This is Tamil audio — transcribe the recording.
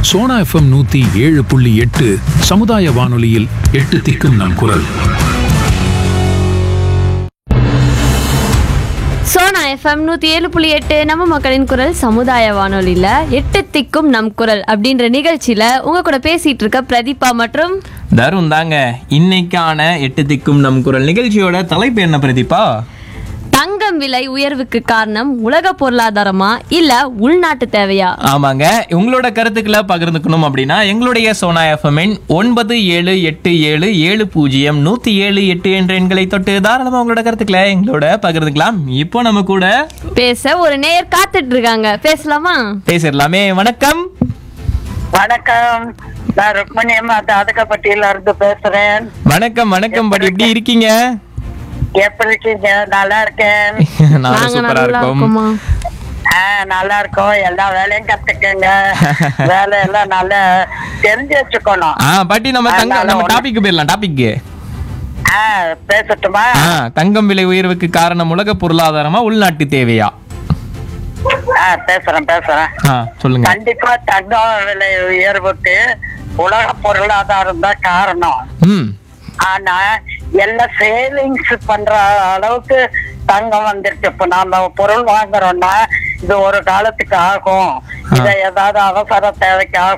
சோனா எஃப்எம் நூத்தி ஏழு புள்ளி எட்டு சமுதாய வானொலியில் எட்டு திக்கும் நம் குரல் சோனா எஃப்எம் நூற்றி ஏழு புள்ளி எட்டு நம்ம மக்களின் குரல் சமுதாய வானொலியில் எட்டு திக்கும் நம் குரல் அப்படின்ற நிகழ்ச்சியில் உங்கள் கூட பேசிகிட்டு இருக்க பிரதீபா மற்றும் தருண் தாங்க இன்னைக்கான எட்டு திக்கும் நம் குரல் நிகழ்ச்சியோட தலைப்பு என்ன பிரதீபா தங்கம் விலை உயர்வுக்கு காரணம் உலக பொருளாதாரமா இல்லை உள்நாட்டு தேவையா ஆமாங்க உங்களோட கருத்துக்களை பகிர்ந்துக்கணும் அப்படின்னா எங்களுடைய சோனா எஃப்எம்என் ஒன்பது ஏழு எட்டு ஏழு ஏழு பூஜ்ஜியம் நூத்தி ஏழு எட்டு என்ற எண்களை தொட்டு தாராளமா உங்களோட கருத்துக்களை எங்களோட பகிர்ந்துக்கலாம் இப்போ நம்ம கூட பேச ஒரு நேயர் காத்துட்டு இருக்காங்க பேசலாமா பேசிடலாமே வணக்கம் வணக்கம் நான் ருக்மணி அம்மா தாதகப்பட்டியில இருந்து பேசுறேன் வணக்கம் வணக்கம் பட் எப்படி இருக்கீங்க எப்படி இருக்கீங்க நல்லா இருக்கேன் நாங்க நாங்க சூப்பரா நல்லா இருக்கோம் இருக்கோமா ஆ, நல்லா இருக்கோம் எல்லா வேலையும் கத்துக்கங்க வேலை எல்லாம் நல்லா தெரிஞ்சு வச்சுக்கணும் ஆ பாட்டி நம்ம தங்க அதனால நம்ம ஒண்ணு- டாபிக் போயிடலாம் டாபிக் ஆ, பேசட்டுமா ஆ தங்கம் விலை உயர்வுக்கு காரணம் உலக பொருளாதாரமா உள்நாட்டு தேவையா ஆ, பேசுறேன் பேசுறேன் ஆ சொல்லுங்க கண்டிப்பா தங்கம் விலை உயர்வுக்கு உலக பொருளாதாரம் தான் காரணம் ம் ஆனா எல்லாம் சேவிங்ஸ் பண்ற அளவுக்கு தங்கம் வந்துருச்சு இப்ப நாம பொருள் வாங்குறோம்னா இது ஒரு காலத்துக்கு ஆகும் இதை ஏதாவது அவசர தேவைக்கு ஆகும்